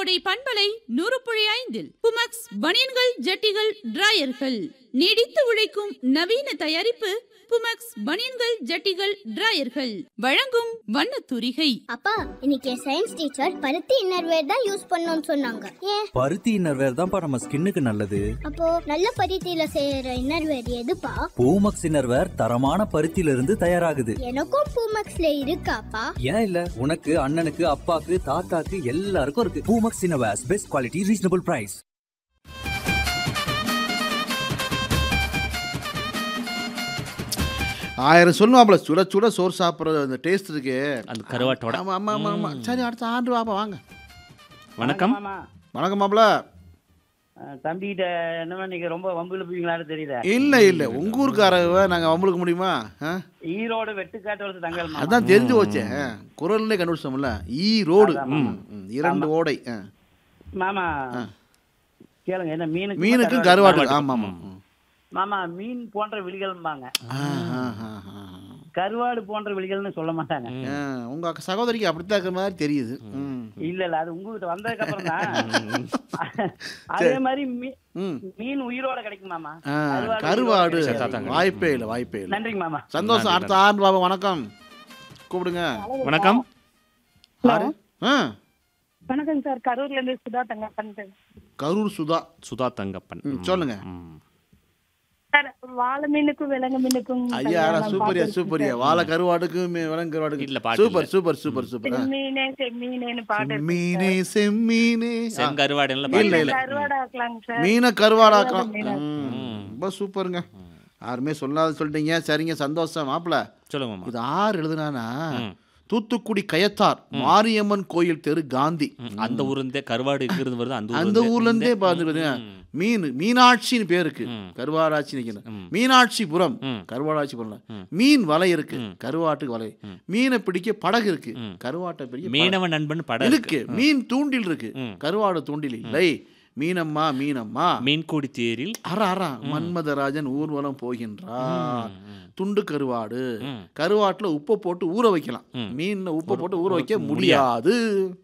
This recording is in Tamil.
கோடை பண்பலை நூறு புள்ளி ஐந்தில் புமக்ஸ் பனியன்கள் ஜட்டிகள் டிராயர்கள் நீடித்து உழைக்கும் நவீன தயாரிப்பு புமக்ஸ் பனியன்கள் ஜட்டிகள் டிராயர்கள் வழங்கும் வண்ணத் தூரிகை அப்பா இன்னைக்கு என் சயின்ஸ் டீச்சர் பருத்தி இன்னர்வேர் தான் யூஸ் பண்ணணும்னு சொன்னாங்க ஏன் பருத்தி இன்னர்வேர் தான்ப்பா நம்ம ஸ்கின்னுக்கு நல்லது அப்போ நல்ல பருத்தியில செய்யற இன்னர்வேர் எதுப்பா பூமக்ஸ் இன்னர்வேர் தரமான பருத்தியில இருந்து தயாராகுது எனக்கும் பூமக்ஸ்ல இருக்காப்பா ஏன் இல்ல உனக்கு அண்ணனுக்கு அப்பாக்கு தாத்தாக்கு எல்லாருக்கும் இருக்கு Poomex innerwears best quality reasonable price ஆயிரம் சொல்லுவாப்புல சுட சுட சோறு சாப்பிட்றது அந்த டேஸ்ட் இருக்கு அந்த கருவாட்டோட ஆமா ஆமா ஆமா ஆமா சரி அடுத்த ஆண்டு வாப்பா வாங்க வணக்கம் ஆமா வணக்கம் மாப்பிள தம்பிகிட்ட என்னமா நீங்க ரொம்ப வம்புல போவீங்களான்னு தெரியல இல்ல இல்ல உங்க ஊருக்காரவ நாங்க வம்பளுக்க முடியுமா ஆ? ஈரோடு வெட்டுக்காட்டு தங்கல் மாமா. அதான் தெரிஞ்சு போச்சே ஆ. குரல்லே கண்டுபிடிச்சோம்ல ஈ ரோடு அதான் மாமா. ம், ம். இரண்டு ஓடை ஆ. மாமா கேளுங்க என்ன மீனுக்கு மீனுக்கும் கருவாடு. கருவாட்டு ஆமா ஆமா ம். மாமா மீன் போன்ற விழிகள்பாங்க ஆ, ஆ, ஆ, ஆ. கருவாடு போன்ற விழிகள்னு சொல்ல மாட்டாங்க ஆ, உங்க அக்கா சகோதரிக்கு அப்படித்தான் இருக்கிற மாதிரி தெரியுது ம். இல்ல இல்ல அது உங்ககிட்ட வந்ததுக்கு அப்புறம் தான் அதே மாதிரி மீ- ம். மீன் உயிரோட கிடைக்கும் மாமா ஆ, கருவாடு கருவாடு உயிரோட கிடைக்காது. வாய்ப்பே இல்லை வாய்ப்பே இல்லை நன்றிங்க மாமா சந்தோஷம் அடுத்த ஆண்டு பாபா வணக்கம் கூப்பிடுங்க வணக்கம் ஆறு ஆ வணக்கம் சார் கரூர்ல இருந்து சுதா தங்கப்பன் கரூர் சுதா சுதா தங்கப்பன் ம், சொல்லுங்க ம். சார் வாழை மீனுக்கும் விலங்கு மீனுக்கும் ஐயா கல்யாணம் சூப்பரியா பாத்து சூப்பரியா வாழை கருவாடுக்கு மீ- விலங்கு இல்ல, கருவாடுக்கு பாட்டு சூப்பர் இல்ல. சூப்பர் சூப்பர் சூப்பர் ஆ. செம்மீனே செம்மீனேன்னு பாட்டு இருக்கு மீனே செம்மீனே ஆ. செங்கருவாடுல இல்ல, பாட்டு. இல்ல. கருவாடா ஆக்கலாங்க சார் மீனை கருவாடாக்கலாம் மீனா. ம், ரொம்ப சூப்பருங்க யாருமே சொல்லாத சொல்லிட்டீங்க சரிங்க சந்தோஷம் மாப்பிள சொல்லுங்க மாமா இது ஆறு எழுதுனானா ம். தூத்துக்குடி கயத்தார் மாரியம்மன் கோயில் தெரு காந்தி ம், அந்த ஊர்ல இருந்தே கருவாடு இருந்து வருது அந்த அந்த ஊர்ல இருந்தே ம், பார்த்துக்கிட்டு ம். மீன் மீனாட்சின்னு பேர் இருக்கு ம். கருவாடாட்சி நிற்கிறேன் ம். மீனாட்சிபுரம் ம். கருவாடாட்சிபுரம் ம். மீன் வலை இருக்கு ம். கருவாட்டுக்கு வலை ம். மீனை பிடிக்க படகு இருக்கு ம். கருவாட்டை பிடிக்க படகு. மீனவன் நண்பன் படம் இருக்கு மீன் தூண்டில் இருக்கு ம். கருவாடு தூண்டில் இல்லை மீனம்மா மீனம்மா மீன்கூடி தேரில் அற அற மன்மதராஜன் ஊர்வலம் போகின்றார் ம். துண்டு கருவாடு ம். கருவாட்டுல உப்பை போட்டு ஊற வைக்கலாம் ம். மீன்ல உப்பை போட்டு ஊற வைக்க முடியாது